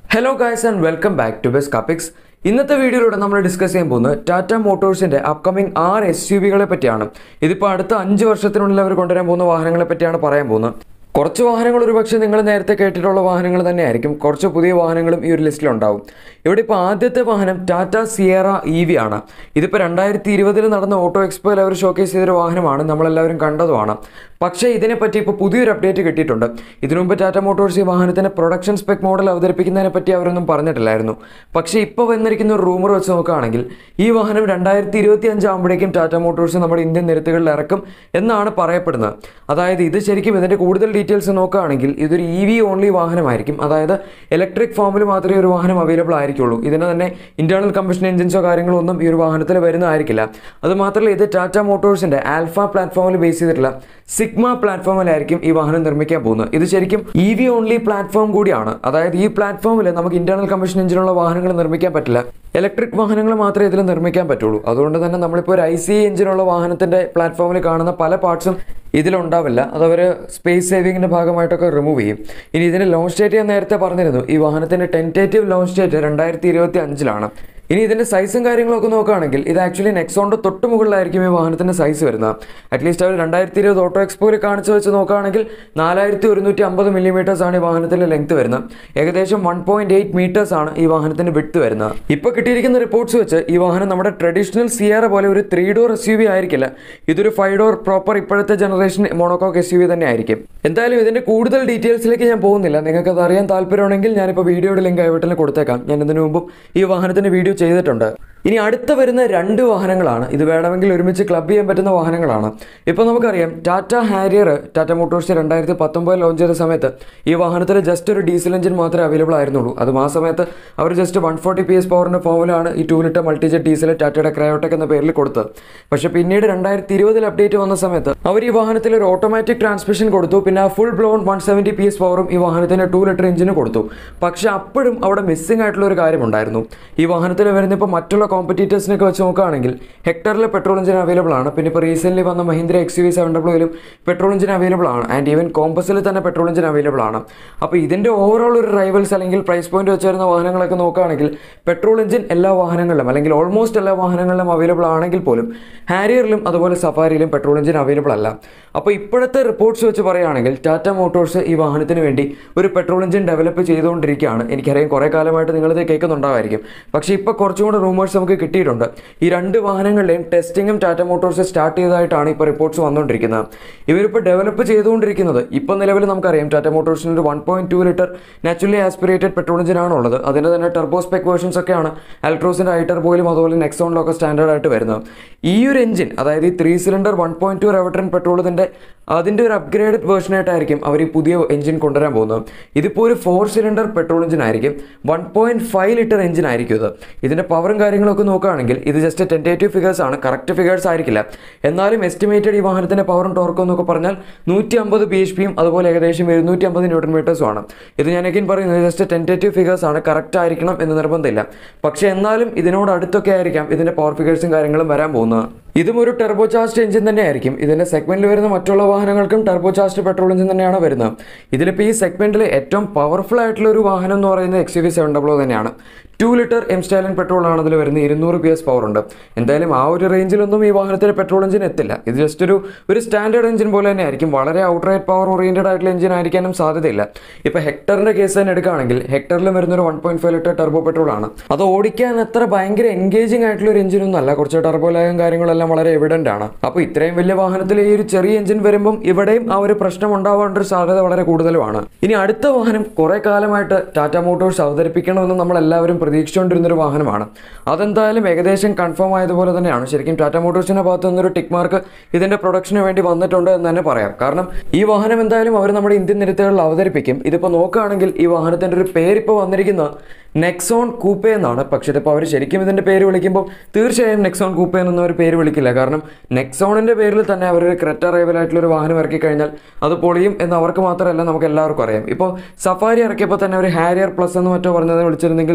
hello guys and welcome back to best car picks ഇന്നത്തെ വീഡിയോയിലൂടെ നമ്മൾ ഡിസ്കസ് ചെയ്യാൻ പോകുന്നത് ടാറ്റ മോട്ടോഴ്സിന്റെ അപ്കമിംഗ് ആറ് എസ് യു വികളെ പറ്റിയാണ് ഇതിപ്പോൾ അടുത്ത അഞ്ച് വർഷത്തിനുള്ളിൽ അവർ കൊണ്ടുവരാൻ പോകുന്ന വാഹനങ്ങളെ പറ്റിയാണ് പറയാൻ പോകുന്നത് കുറച്ച് വാഹനങ്ങൾ ഒരുപക്ഷെ നിങ്ങൾ നേരത്തെ കേട്ടിട്ടുള്ള വാഹനങ്ങൾ തന്നെയായിരിക്കും കുറച്ച് പുതിയ വാഹനങ്ങളും ഈ ഒരു ലിസ്റ്റിലുണ്ടാവും ഇവിടെ ഇപ്പോൾ ആദ്യത്തെ വാഹനം ടാറ്റ സിയറ ഇ വി ആണ് ഇതിപ്പോൾ രണ്ടായിരത്തി ഇരുപതിൽ നടന്ന ഓട്ടോ എക്സ്പോയിൽ അവർ ഷോക്കേസ് ചെയ്തൊരു വാഹനമാണ് നമ്മളെല്ലാവരും കണ്ടതുമാണ് പക്ഷേ ഇതിനെപ്പറ്റി ഇപ്പോൾ പുതിയൊരു അപ്ഡേറ്റ് കിട്ടിയിട്ടുണ്ട് ഇതിനു മുമ്പ് ടാറ്റ മോട്ടോഴ്സ് ഈ വാഹനത്തിന്റെ പ്രൊഡക്ഷൻ സ്പെക് മോഡൽ അവതരിപ്പിക്കുന്നതിനെ പറ്റി അവരൊന്നും പറഞ്ഞിട്ടില്ലായിരുന്നു പക്ഷേ ഇപ്പോൾ വന്നിരിക്കുന്ന ഒരു റൂമർ വെച്ച് നോക്കുകയാണെങ്കിൽ ഈ വാഹനം രണ്ടായിരത്തി ഇരുപത്തി അഞ്ചാകുമ്പോഴേക്കും ടാറ്റ മോട്ടോഴ്സ് നമ്മുടെ ഇന്ത്യൻ നിരത്തുകളിൽ ഇറക്കും എന്നാണ് പറയപ്പെടുന്നത് അതായത് ഇത് ശരിക്കും ഇതിന്റെ കൂടുതൽ ഡീറ്റെയിൽസ് നോക്കുകയാണെങ്കിൽ ഇതൊരു ഇ വി ഓൺലി വാഹനമായിരിക്കും അതായത് ഇലക്ട്രിക് ഫോമിൽ മാത്രമേ ഒരു വാഹനം അവൈലബിൾ ആയിരിക്കുള്ളൂ ഇതിന് തന്നെ ഇന്റേണൽ കമ്പഷൻ എഞ്ചിൻസോ കാര്യങ്ങളോ ഒന്നും ഈ ഒരു വാഹനത്തിൽ വരുന്നതായിരിക്കില്ല അത് മാത്രമല്ല ഇത് ടാറ്റ മോട്ടോഴ്സിന്റെ ആൽഫ പ്ലാറ്റ്ഫോമിൽ ബേസ് ചെയ്തിട്ടുള്ള സിഗ്മ പ്ലാറ്റ്ഫോമിലായിരിക്കും ഈ വാഹനം നിർമ്മിക്കാൻ പോകുന്നത് ഇത് ശരിക്കും ഇ വി ഓൺലി പ്ലാറ്റ്ഫോം കൂടിയാണ് അതായത് ഈ പ്ലാറ്റ്ഫോമിൽ നമുക്ക് ഇന്റേണൽ കമ്പഷൻ എഞ്ചിനുള്ള വാഹനങ്ങൾ നിർമ്മിക്കാൻ പറ്റില്ല ഇലക്ട്രിക് വാഹനങ്ങൾ മാത്രമേ ഇതിൽ നിർമ്മിക്കാൻ പറ്റുള്ളൂ അതുകൊണ്ട് തന്നെ നമ്മളിപ്പോൾ ഒരു ഐ സി എഞ്ചിനുള്ള വാഹനത്തിന്റെ പ്ലാറ്റ്ഫോമിൽ കാണുന്ന പല പാർട്സും ഇതിലുണ്ടാവില്ല അതവർ സ്പേസ് സേവിങ്ങിന്റെ ഭാഗമായിട്ടൊക്കെ റിമൂവ് ചെയ്യും ഇനി ഇതിന്റെ ലോഞ്ച് ഡേറ്റ് ഞാൻ നേരത്തെ പറഞ്ഞിരുന്നു ഈ വാഹനത്തിന്റെ ടെൻറ്റേറ്റീവ് ലോഞ്ച് ഡേറ്റ് രണ്ടായിരത്തി ഇരുപത്തി അഞ്ചിലാണ് ഇനി ഇതിന്റെ സൈസും കാര്യങ്ങളൊക്കെ നോക്കുകയാണെങ്കിൽ ഇത് ആക്ച്വലി നെക്സോണിന്റെ തൊട്ട് മുകളിലായിരിക്കും ഈ വാഹനത്തിന്റെ സൈസ് വരുന്നത് അറ്റ്ലീസ്റ്റ് അവർ രണ്ടായിരത്തി ഇരുപത് ഓട്ടോ എക്സ്പോയിൽ കാണിച്ചു വെച്ച് നോക്കുകയാണെങ്കിൽ നാലായിരത്തി ഒരുന്നൂറ്റി അമ്പത് മില്ലിമീറ്റേഴ്സ് ആണ് ഈ വാഹനത്തിന്റെ ലെങ്ത് വരുന്നത് ഏകദേശം വൺ പോയിന്റ് എയ്റ്റ് മീറ്റേഴ്സ് ആണ് ഈ വാഹനത്തിന്റെ വിട്ട് വരുന്നത് ഇപ്പോൾ കിട്ടിയിരിക്കുന്ന റിപ്പോർട്ട്സ് വെച്ച് ഈ വാഹനം നമ്മുടെ ട്രഡീഷണൽ സിയറ പോലെ ഒരു three door S U V ആയിരിക്കില്ല ഇതൊരു ഫൈവ് ഡോർ പ്രോപ്പർ ഇപ്പോഴത്തെ generation monocoque S U V തന്നെ ആയിരിക്കും എന്തായാലും ഇതിന്റെ കൂടുതൽ ഡീറ്റെയിൽസിലേക്ക് ഞാൻ പോകുന്നില്ല നിങ്ങൾക്ക് അത് അറിയാൻ താല്പര്യമുണ്ടെങ്കിൽ ഞാനിപ്പോൾ വീഡിയോയുടെ ലിങ്ക് ഐവട്ടിൽ കൊടുത്തേക്കാം ഞാൻ ഇതിനു മുമ്പും ഈ വാഹനത്തിന്റെ വീഡിയോ ചെയ്തിട്ടുണ്ട് ഇനി അടുത്ത വരുന്ന രണ്ട് വാഹനങ്ങളാണ് ഇത് വേണമെങ്കിൽ ഒരുമിച്ച് ക്ലബ് ചെയ്യാൻ പറ്റുന്ന വാഹനങ്ങളാണ് ഇപ്പോൾ നമുക്കറിയാം ടാറ്റ ഹാരിയർ ടാറ്റ മോട്ടോഴ്സ് രണ്ടായിരത്തി പത്തൊമ്പത് ലോഞ്ച് ചെയ്ത സമയത്ത് ഈ വാഹനത്തിൽ ജസ്റ്റ് ഒരു ഡീസൽ എഞ്ചിൻ മാത്രമേ അവൈലബിൾ ആയിരുന്നുള്ളൂ അതും ആ സമയത്ത് അവർ just one forty P S പവറിൻ്റെ ഫോമിലാണ് ഈ ടൂ ലിറ്റർ മൾട്ടിജെറ്റ് ഡീസൽ ടാറ്റയുടെ ക്രയോടെക് എന്ന പേരിൽ കൊടുത്തത് പക്ഷേ പിന്നീട് രണ്ടായിരത്തി ഇരുപതിൽ അപ്ഡേറ്റ് വന്ന സമയത്ത് അവർ ഈ വാഹനത്തിൽ ഒരു ഓട്ടോമാറ്റിക് ട്രാൻസ്മിഷൻ കൊടുത്തു പിന്നെ full blown one seventy P S പവറും ഈ വാഹനത്തിന് ടൂ ലിറ്റർ എഞ്ചിന് കൊടുത്തു പക്ഷേ അപ്പോഴും അവിടെ മിസ്സിംഗ് ആയിട്ടുള്ള ഒരു കാര്യമുണ്ടായിരുന്നു ഈ വാഹനത്തിൽ വരുന്ന ഇപ്പോൾ മറ്റുള്ള കോമ്പറ്റീറ്റേഴ്സിനൊക്കെ വെച്ച് നോക്കുകയാണെങ്കിൽ ഹെക്ടറിലെ പെട്രോൾ എഞ്ചിൻ അവൈലബിൾ ആണ് പിന്നെ ഇപ്പോൾ റീസെന്റ് വന്ന Mahindra X U V seven ഡബ്ല്യൂയിലും പെട്രോൾ എഞ്ചിൻ അവൈലബിൾ ആണ് ആൻഡ് ഈവൻ കോമ്പസിൽ തന്നെ പെട്രോൾ എഞ്ചിൻ അവൈലബിൾ ആണ് അപ്പോൾ ഇതിന്റെ ഓവറോൾ ഒരു റൈവൽസ് അല്ലെങ്കിൽ പ്രൈസ് പോയിന്റ് വെച്ച് വരുന്ന വാഹനങ്ങളൊക്കെ നോക്കുകയാണെങ്കിൽ പെട്രോൾ എഞ്ചിൻ എല്ലാ വാഹനങ്ങളിലും അല്ലെങ്കിൽ ഓൾമോസ്റ്റ് എല്ലാ വാഹനങ്ങളിലും അവൈലബിൾ ആണെങ്കിൽ പോലും ഹാരിയറിലും അതുപോലെ സഫാരിയിലും പെട്രോൾ എഞ്ചിൻ അവൈലബിൾ അല്ല അപ്പോൾ ഇപ്പോഴത്തെ റിപ്പോർട്ട്സ് വെച്ച് പറയുകയാണെങ്കിൽ ടാറ്റ മോട്ടോഴ്സ് ഈ വാഹനത്തിന് വേണ്ടി ഒരു പെട്രോൾ എഞ്ചിൻ ഡെവലപ്പ് ചെയ്തുകൊണ്ടിരിക്കുകയാണ് എനിക്കറിയാം കുറേ കാലമായിട്ട് നിങ്ങളിത് കേൾക്കുന്നുണ്ടാവായിരിക്കും പക്ഷേ ഇപ്പോൾ കുറച്ചും കൂടെ റൂമേഴ്സ് നമുക്ക് കിട്ടിയിട്ടുണ്ട് ഈ രണ്ട് വാഹനങ്ങളുടെയും ടെസ്റ്റിങ്ങും ടാറ്റ മോട്ടോഴ്സ് സ്റ്റാർട്ട് ചെയ്തതായിട്ടാണ് ഇപ്പോൾ റിപ്പോർട്ട്സ് വന്നുകൊണ്ടിരിക്കുന്നത് ഇവരിപ്പോൾ ഡെവലപ്പ് ചെയ്തുകൊണ്ടിരിക്കുന്നത് ഇപ്പോൾ നിലവിൽ നമുക്കറിയാം ടാറ്റ മോട്ടോഴ്സിന് ഒരു one point two litre naturally aspirated petrol എഞ്ചിനാണ് ഉള്ളത് അതിൻ്റെ തന്നെ ടെർബോ സ്പെക് വേർഷൻസ് ഒക്കെയാണ് അൽട്രോസിൻ്റെ ഐ ടെർബോയിലും അതുപോലെ നെക്സോണിലൊക്കെ സ്റ്റാൻഡേർഡ് ആയിട്ട് വരുന്നത് ഈ ഒരു എഞ്ചിൻ അതായത് ഈ three cylinder one point two Revotron പെട്രോളിൻ്റെ അതിൻ്റെ ഒരു അപ്ഗ്രേഡഡ് വേർഷനായിട്ടായിരിക്കും അവർ ഈ പുതിയ എഞ്ചിൻ കൊണ്ടുവരാൻ പോകുന്നത് ഇതിപ്പോൾ ഒരു ഫോർ സിലിണ്ടർ പെട്രോൾ എഞ്ചിൻ ആയിരിക്കും one point five litre engine ആയിരിക്കും ഇത് ഇതിൻ്റെ പവറും കാര്യങ്ങളൊക്കെ നോക്കുകയാണെങ്കിൽ ഇത് ജസ്റ്റ് ടെൻറ്റേറ്റീവ് ഫിഗേഴ്സ് ആണ് കറക്റ്റ് ഫിഗേഴ്സ് ആയിരിക്കില്ല എന്നാലും എസ്റ്റിമേറ്റഡ് ഈ വാഹനത്തിൻ്റെ പവറും ടോർക്കും എന്നൊക്കെ പറഞ്ഞാൽ നൂറ്റി അമ്പത് ബി എച്ച് പിയും അതുപോലെ ഏകദേശം എഴുന്നൂറ്റി അമ്പത് ന്യൂട്ടൺ മീറ്റേഴ്സും ആണ് ഇത് ഞാൻ again പറയുന്നത് ജസ്റ്റ് ടെൻറ്റേറ്റീവ് ഫിഗേഴ്സ് ആണ് കറക്റ്റ് ആയിരിക്കണം എന്ന് നിർബന്ധമില്ല പക്ഷേ എന്നാലും ഇതിനോട് അടുത്തൊക്കെ ആയിരിക്കാം ഇതിൻ്റെ പവർ ഫിഗേഴ്സും കാര്യങ്ങളും വരാൻ പോകുന്നത് ഇതും ഒരു ടെർബോ ചാർജ്ഡ് എഞ്ചിൻ തന്നെയായിരിക്കും ഇതിൻ്റെ സെഗ്മെന്റിൽ വരുന്ന മറ്റുള്ള വാഹനങ്ങൾക്കും ടെർബോ ചാർജ്ഡ് പെട്രോൾ എഞ്ചിൻ തന്നെയാണ് വരുന്നത് ഇതിലിപ്പോൾ ഈ സെഗ്മെന്റിൽ ഏറ്റവും പവർഫുൾ ആയിട്ടുള്ള ഒരു വാഹനം എന്ന് പറയുന്നത് എക്സ് വി സെവൻ ഡബ്ല്യൂ തന്നെയാണ് two litre M Stallion petrol ആണ് അതിൽ വരുന്നത് ഇരുന്നൂറ് പി എസ് പവർ ഉണ്ട് എന്തായാലും ആ ഒരു റേഞ്ചിലൊന്നും ഈ വാഹനത്തിന് പെട്രോൾ എഞ്ചിൻ എത്തില്ല ഇത് ജസ്റ്റ് ഒരു ഒരു സ്റ്റാൻഡേർഡ് എഞ്ചിൻ പോലെ തന്നെ ആയിരിക്കും വളരെ ഔട്ട്റൈറ്റ് പവർ ഓറിയന്റഡ് ആയിട്ടുള്ള എഞ്ചിൻ ആയിരിക്കാനും സാധ്യതയില്ല ഇപ്പോൾ ഹെക്ടറിന്റെ കേസ് തന്നെ എടുക്കുകയാണെങ്കിൽ ഹെക്ടറിലും വരുന്ന ഒരു one point five litre turbo petrol ആണ് അത് ഓടിക്കാൻ അത്ര ഭയങ്കര എൻഗേജിംഗ് ആയിട്ടുള്ള ഒരു എഞ്ചിനൊന്നും അല്ല കുറച്ച് ടെർബോ ലാഗും കാര്യങ്ങളെല്ലാം വളരെ എവിഡന്റ് ആണ് അപ്പോൾ ഇത്രയും വലിയ വാഹനത്തിൽ ഈ ഒരു ചെറിയ എഞ്ചിൻ വരുമ്പം ഇവിടെയും ആ ഒരു പ്രശ്നം ഉണ്ടാവാനുള്ള ഒരു സാധ്യത വളരെ കൂടുതലുമാണ് ഇനി അടുത്ത വാഹനം കുറെ കാലമായിട്ട് ടാറ്റ മോട്ടോഴ്സ് അവതരിപ്പിക്കണമെന്ന് നമ്മൾ എല്ലാവരും പ്രതീക്ഷിച്ചുകൊണ്ടിരുന്ന ഒരു വാഹനമാണ് അതെന്തായാലും ഏകദേശം കൺഫേം ആയതുപോലെ തന്നെയാണ് ശരിക്കും ടാറ്റ മോട്ടോഴ്സിന്റെ ഭാഗത്ത് നിന്നൊരു ടിക്ക് മാർക്ക് ഇതിന്റെ പ്രൊഡക്ഷന് വേണ്ടി വന്നിട്ടുണ്ട് എന്ന് തന്നെ പറയാം കാരണം ഈ വാഹനം എന്തായാലും അവർ നമ്മുടെ ഇന്ത്യൻ നിരത്തുകളിൽ അവതരിപ്പിക്കും ഇതിപ്പോൾ നോക്കുകയാണെങ്കിൽ ഈ വാഹനത്തിന്റെ ഒരു പേരിപ്പോൾ വന്നിരിക്കുന്ന നെക്സോൺ കൂപ്പേ എന്നാണ് പക്ഷേ ഇതിപ്പോൾ അവർ ശരിക്കും ഇതിൻ്റെ പേര് വിളിക്കുമ്പോൾ തീർച്ചയായും നെക്സോൺ കൂപ്പേ എന്നൊന്നും അവർ പേര് വിളിക്കില്ല കാരണം നെക്സോണിൻ്റെ പേരിൽ തന്നെ അവർ ക്രെറ്റ റൈവലായിട്ടുള്ള ഒരു വാഹനം ഇറക്കി കഴിഞ്ഞാൽ അത് പൊളിയും എന്ന് അവർക്ക് മാത്രമല്ല നമുക്ക് എല്ലാവർക്കും അറിയാം ഇപ്പോൾ സഫാരി ഇറക്കിയപ്പോൾ തന്നെ അവർ ഹാരിയർ പ്ലസ് എന്ന് മറ്റോ പറഞ്ഞത് വിളിച്ചിരുന്നെങ്കിൽ തീർച്ചയായും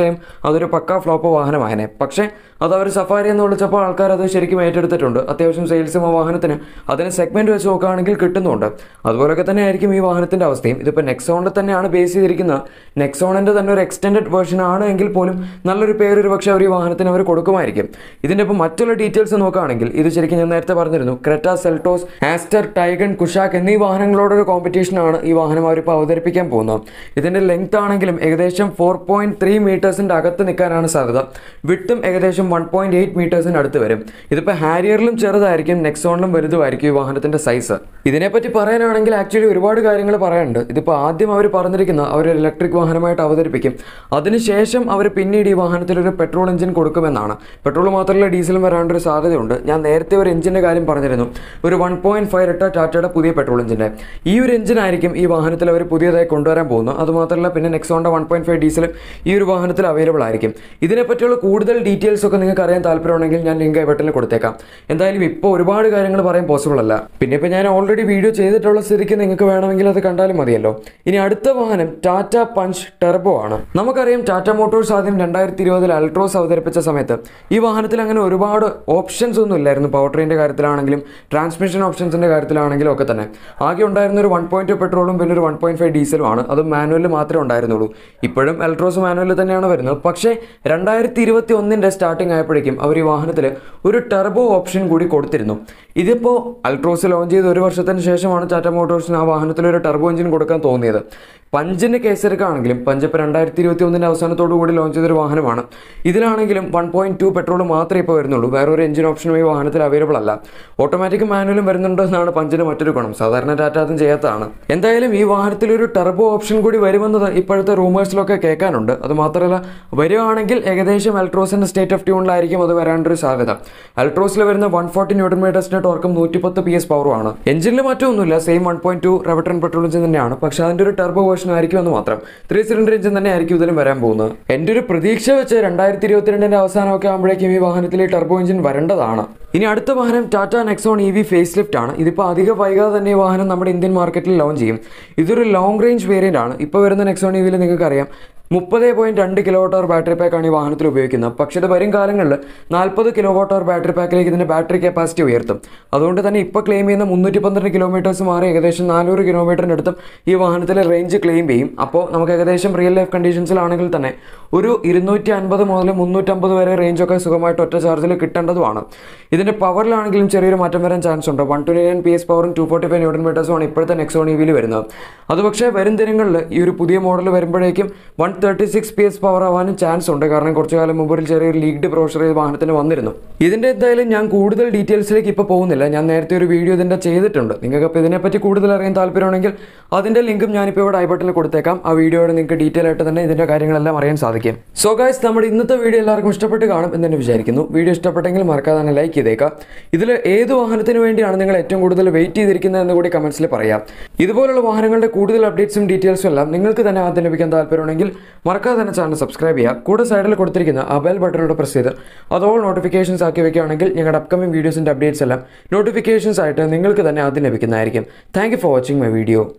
തീർച്ചയായും അതൊരു പക്കാ ഫ്ലോപ്പ് വാഹനമായനെ പക്ഷേ അത് അവർ സഫാരി എന്ന് വിളിച്ചപ്പോൾ ആൾക്കാർ അത് ശരിക്കും ഏറ്റെടുത്തിട്ടുണ്ട് അത്യാവശ്യം സെയിൽസും ആ വാഹനത്തിന് അതിന് സെഗ്മെന്റ് വെച്ച് നോക്കുകയാണെങ്കിൽ കിട്ടുന്നുണ്ട് അതുപോലൊക്കെ തന്നെ ആയിരിക്കും ഈ വാഹനത്തിന്റെ അവസ്ഥയും ഇതിപ്പോൾ നെക്സോണിൽ തന്നെയാണ് ബേസ് ചെയ്തിരിക്കുന്നത് നെക്സോണിന്റെ തന്നെ ഒരു എക്സ്റ്റൻഡഡ് വേർഷൻ ആണ് എങ്കിൽ പോലും നല്ലൊരു പേര് ഒരു പക്ഷേ അവർ ഈ വാഹനത്തിന് അവർ കൊടുക്കുമായിരിക്കും ഇതിന്റെ ഇപ്പോൾ മറ്റുള്ള ഡീറ്റെയിൽസ് നോക്കുകയാണെങ്കിൽ ഇത് ശരിക്കും ഞാൻ നേരത്തെ പറഞ്ഞിരുന്നു Creta Seltos Astor Taigun Kushaq എന്നീ വാഹനങ്ങളോടൊരു കോമ്പറ്റീഷനാണ് ഈ വാഹനം അവരിപ്പോൾ അവതരിപ്പിക്കാൻ പോകുന്നത് ഇതിന്റെ ലെങ്ത് ആണെങ്കിലും ഏകദേശം ഫോർ പോയിന്റ് ത്രീ മീറ്റേഴ്സിന്റെ അകത്ത് നിൽക്കാനാണ് സാധ്യത വിട്ടും ഏകദേശം വൺ പോയിന്റ് എയ്റ്റ് മീറ്റേഴ്സിന് അടുത്ത് വരും ഇതിപ്പോൾ ഹാരിയറിലും ചെറുതായിരിക്കും നെക്സോണിലും വലുതുമായിരിക്കും ഈ വാഹനത്തിന്റെ സൈസ് ഇതിനെപ്പറ്റി പറയാനാണെങ്കിൽ ആക്ച്വലി ഒരുപാട് കാര്യങ്ങൾ പറയാനുണ്ട് ഇതിപ്പോൾ ആദ്യം അവർ പറഞ്ഞിരിക്കുന്ന അവർ ഇലക്ട്രിക് വാഹനമായിട്ട് അവതരിപ്പിക്കും അതിനുശേഷം അവർ പിന്നീട് ഈ വാഹനത്തിൽ ഒരു പെട്രോൾ എഞ്ചിൻ കൊടുക്കുമെന്നാണ് പെട്രോൾ മാത്രമല്ല ഡീസലും വരാണ്ടൊരു സാധ്യതയുണ്ട് ഞാൻ നേരത്തെ ഒരു എഞ്ചിന്റെ കാര്യം പറഞ്ഞിരുന്നു ഒരു വൺ പോയിന്റ് ഫൈവ് ഇട്ട ടാറ്റയുടെ പുതിയ പെട്രോൾ എഞ്ചിന്റെ ഈ ഒരു എഞ്ചിനായിരിക്കും ഈ വാഹനത്തിൽ അവർ പുതിയതായി കൊണ്ടുവരാൻ പോകുന്നത് അതുമാത്രമല്ല പിന്നെ നെക്സോണിന്റെ വൺ പോയിന്റ് ഫൈവ് ഡീസലും ഈ ഒരു വാഹനത്തിൽ അവൈലബിൾ ആയിരിക്കും ഇതിനെപ്പറ്റിയുള്ള കൂടുതൽ ഡീറ്റെയിൽസ് ഒക്കെ നിങ്ങൾക്ക് അറിയാൻ താല്പര്യമുണ്ടെങ്കിൽ ഞാൻ ലിങ്ക് ഐ ബട്ടണിൽ കൊടുത്തേക്കാം എന്തായാലും ഇപ്പോൾ ഒരുപാട് കാര്യങ്ങൾ പറയാൻ പോസിബിൾ അല്ല പിന്നെ ഇപ്പോൾ ഞാൻ ഓൾറെഡി വീഡിയോ ചെയ്തിട്ടുള്ള സ്ഥിതിക്ക് നിങ്ങൾക്ക് വേണമെങ്കിൽ അത് കണ്ടാലും മതിയല്ലോ ഇനി അടുത്ത വാഹനം ടാറ്റ പഞ്ച് ടെർബോ ആണ് നമുക്കറിയാം ടാറ്റ മോട്ടോഴ്സ് ആദ്യം രണ്ടായിരത്തി ഇരുപതിൽ അൾട്രോസ് അവതരിപ്പിച്ച സമയത്ത് ഈ വാഹനത്തിൽ അങ്ങനെ ഒരുപാട് ഓപ്ഷൻസ് ഒന്നും ഇല്ലായിരുന്നു പവർ ട്രെയിൻ്റെ കാര്യത്തിലാണെങ്കിലും ട്രാൻസ്മിഷൻ ഓപ്ഷൻസിൻ്റെ കാര്യത്തിലാണെങ്കിലും ഒക്കെ തന്നെ ആകെ ഉണ്ടായിരുന്ന ഒരു വൺ പോയിന്റ് പെട്രോളും പിന്നെ ഒരു വൺ പോയിന്റ് ഫൈവ് ഡീസലും ആണ് അതും മാനുവലിൽ മാത്രമേ ഉണ്ടായിരുന്നുള്ളൂ ഇപ്പോഴും അൾട്രോസ് മാനുവലിൽ തന്നെയാണ് വരുന്നത് പക്ഷേ രണ്ടായിരത്തി ഇരുപത്തി ഒന്നിൻ്റെ സ്റ്റാർട്ടിംഗ് ആയപ്പോഴേക്കും അവർ ഈ വാഹനത്തിൽ ഒരു ടെർബോ ഓപ്ഷൻ കൂടി കൊടുത്തിരുന്നു ഇതിപ്പോൾ അൾട്രോസ് ലോഞ്ച് ചെയ്ത് ഒരു വർഷത്തിന് ശേഷമാണ് ടാറ്റ മോട്ടോഴ്സിന് ആ വാഹനത്തിൽ ഒരു ടെർബോ എഞ്ചിൻ കൊടുക്കാൻ തോന്നിയത് പഞ്ചിൻ്റെ കേസെടുക്കുകയാണെങ്കിലും പഞ്ച് ഇപ്പോൾ രണ്ടായിരത്തി ഇരുപത്തി ഒന്നിൻ്റെ അവസാനത്തോടു കൂടി ലോഞ്ച് ചെയ്തൊരു വാഹനമാണ് ഇതിലാണെങ്കിലും വൺ പോയിന്റ് ടു പെട്രോൾ മാത്രമേ ഇപ്പോൾ വരുന്നുള്ളൂ വേറെ ഒരു എഞ്ചിൻ ഓപ്ഷനും ഈ വാഹനത്തിൽ അവൈലബിൾ അല്ല ഓട്ടോമാറ്റിക് മാനുവലും വരുന്നുണ്ട് എന്നാണ് പഞ്ചിന് മറ്റൊരു ഗുണം സാധാരണ ടാറ്റ അതും ചെയ്യാത്തതാണ് എന്തായാലും ഈ വാഹനത്തിൽ ഒരു ടെർബോ ഓപ്ഷൻ കൂടി വരുമെന്നത് ഇപ്പോഴത്തെ റൂമേഴ്സിലൊക്കെ കേൾക്കാനുണ്ട് അത് മാത്രമല്ല വരികയാണെങ്കിൽ ഏകദേശം അൾട്രോസിന്റെ സ്റ്റേറ്റ് ഓഫ് ട്യൂണിലായിരിക്കും അത് വരാണ്ടൊരു സാധ്യത അൾട്രോസിൽ വരുന്ന വൺ ഫോർട്ടി ന്യൂട്ടൺ മീറ്റേഴ്സിന്റെ ടോർക്കും നൂറ്റിപ്പത്ത് പി എസ് പവറുമാണ് എഞ്ചിനിൽ മാറ്റമൊന്നുമില്ല same one point two Revotron petrol engine തന്നെയാണ് പക്ഷേ അതിന്റെ ഒരു ടെർബോ വേർഷൻ ആയിരിക്കും എന്ന് മാത്രം ത്രീ സിലിണ്ടർ എഞ്ചിൻ തന്നെ ആയിരിക്കും ഇതിലും വരാൻ പോകുന്നത് എൻ്റെ ഒരു പ്രതീക്ഷ വെച്ച് രണ്ടായിരത്തി ഇരുപത്തിരണ്ടിന്റെ അവസാനമൊക്കെ ആകുമ്പോഴേക്കും ഈ വാഹനത്തിൽ ഈ ടെർബോ എഞ്ചിൻ വരേണ്ടതാണ് ഇനി അടുത്ത വാഹനം Tata Nexon E V facelift ആണ് ഇതിപ്പോൾ അധിക വൈകാതെ തന്നെ ഈ വാഹനം നമ്മുടെ ഇന്ത്യൻ മാർക്കറ്റിൽ ലോഞ്ച് ചെയ്യും ഇതൊരു ലോങ് റേഞ്ച് വേരിയന്റ് ആണ് ഇപ്പോൾ വരുന്ന നെക്സോൺ ഇ വിയിൽ നിങ്ങൾക്ക് അറിയാം മുപ്പത് പോയിന്റ് രണ്ട് കിലോ വാട്ട് അവർ ബാറ്ററി പാക്കാണ് ഈ വാഹനത്തിൽ ഉപയോഗിക്കുന്നത് പക്ഷേ ഇത് വരും കാലങ്ങളിൽ നാൽപ്പത് കിലോ വാട്ട് അവർ ബാറ്ററി പാക്കിലേക്ക് ഇതിന്റെ ബാറ്ററി കപ്പാസിറ്റി ഉയർത്തും അതുകൊണ്ട് തന്നെ ഇപ്പോൾ ക്ലെയിം ചെയ്യുന്ന മുന്നൂറ്റി പന്ത്രണ്ട് കിലോമീറ്റേഴ്സ് മാറി ഏകദേശം നാനൂറ് കിലോമീറ്ററിനടുത്തും ഈ വാഹനത്തിലെ റേഞ്ച് ക്ലെയിം ചെയ്യും അപ്പോൾ നമുക്ക് ഏകദേശം റിയൽ ലൈഫ് കണ്ടീഷൻസിലാണെങ്കിൽ തന്നെ ഒരു ഇരുന്നൂറ്റി അൻപത് മുതൽ മുന്നൂറ്റമ്പത് വരെ റേഞ്ചൊക്കെ സുഖമായിട്ട് ഒറ്റ ചാർജിൽ കിട്ടേണ്ടതുമാണ് ഇതിന്റെ പവറിലാണെങ്കിലും ചെറിയൊരു മാറ്റം വരാൻ ചാൻസ് ഉണ്ട് one twenty nine P S പവറും ടു ഫോർട്ടി ഫൈവ് ന്യൂട്ടൺ മീറ്റേഴ്സുമാണ് ഇപ്പോഴത്തെ നെക്സോൺ ഇ വിയിൽ വരുന്നത് അത് പക്ഷേ വരും ദിനങ്ങളിൽ ഈ ഒരു പുതിയ മോഡൽ വരുമ്പോഴേക്കും one thirty six P S power ആവാനും ചാൻസ് ഉണ്ട് കാരണം കുറച്ചു കാലം മുമ്പ് ഒരു ചെറിയൊരു ലീഗ്ഡ് പ്രോഷർ ഈ വാഹനത്തിന് വന്നിരുന്നു ഇതിന്റെ എന്തായാലും ഞാൻ കൂടുതൽ ഡീറ്റെയിൽസിലേക്ക് ഇപ്പോൾ പോകുന്നില്ല ഞാൻ നേരത്തെ ഒരു വീഡിയോ ഇതിന്റെ ചെയ്തിട്ടുണ്ട് നിങ്ങൾക്ക് അപ്പോൾ ഇതിനെപ്പറ്റി കൂടുതൽ അറിയാൻ താല്പര്യമുണ്ടെങ്കിൽ അതിന്റെ ലിങ്കും ഞാനിപ്പോൾ ഇവിടെ ഐ ബട്ടണിൽ കൊടുത്തേക്കാം ആ വീഡിയോയുടെ നിങ്ങൾക്ക് ഡീറ്റെയിൽ ആയിട്ട് തന്നെ ഇതിന്റെ കാര്യങ്ങളെല്ലാം അറിയാൻ സാധിക്കും സോ ഗൈസ് നമ്മുടെ ഇന്നത്തെ വീഡിയോ എല്ലാവർക്കും ഇഷ്ടപ്പെട്ട് കാണും എന്ന് തന്നെ വിചാരിക്കുന്നു വീഡിയോ ഇഷ്ടപ്പെട്ടെങ്കിൽ മറക്കാതെ തന്നെ ലൈക്ക് ചെയ്തേക്കാം ഇതിൽ ഏത് വാഹനത്തിന് വേണ്ടിയാണ് നിങ്ങൾ ഏറ്റവും കൂടുതൽ വെയിറ്റ് ചെയ്തിരിക്കുന്നത് എന്ന് കൂടി കമന്റ്സിൽ പറയാം ഇതുപോലുള്ള വാഹനങ്ങളുടെ കൂടുതൽ അപ്ഡേറ്റ്സും ഡീറ്റെയിൽസും എല്ലാം നിങ്ങൾക്ക് തന്നെ ആദ്യം ലഭിക്കാൻ താല്പര്യമുണ്ടെങ്കിൽ മറക്കാതെ തന്നെ ചാനൽ സബ്സ്ക്രൈബ് ചെയ്യുക കൂടെ സൈഡിൽ കൊടുത്തിരിക്കുന്ന ആ ബെൽ ബട്ടണോട് പ്രസ് ചെയ്ത് അത് ഓൾ നോട്ടിഫിക്കേഷൻസ് ആക്കി വെക്കുകയാണെങ്കിൽ ഞങ്ങളുടെ അപ്കമിംഗ് വീഡിയോസിൻ്റെ അപ്ഡേറ്റ്സ് എല്ലാം നോട്ടിഫിക്കേഷൻസ് ആയിട്ട് നിങ്ങൾക്ക് തന്നെ ആദ്യം ലഭിക്കുന്നതായിരിക്കും thank you for watching my video